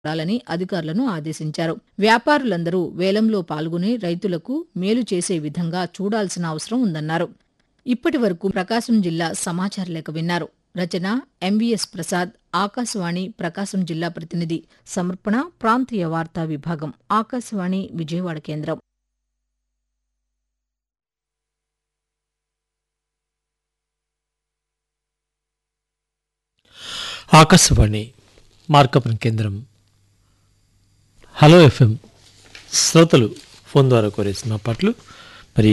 ఉండాలని అధికారులను ఆదేశించారు వ్యాపారులందరూ వేలంలో పాల్గొని రైతులకు మేలు చేసే విధంగా చూడాల్సిన అవసరం ఉందన్నారు ఇప్పటి వరకు ప్రకాశం జిల్లా సమాచార లేఖ విన్నారు రచన ఎంవీఎస్ ప్రసాద్ ఆకాశవాణి ప్రకాశం జిల్లా ప్రతినిధి సమర్పణ ప్రాంతీయ వార్తా విభాగం ఆకాశవాణి విజయవాడ కేంద్రం ఆకాశవాణి మార్కపురం కేంద్రం హలో ఎఫ్ఎం శ్రోతలు ఫోన్ ద్వారా కోరే సినిమా పాటలు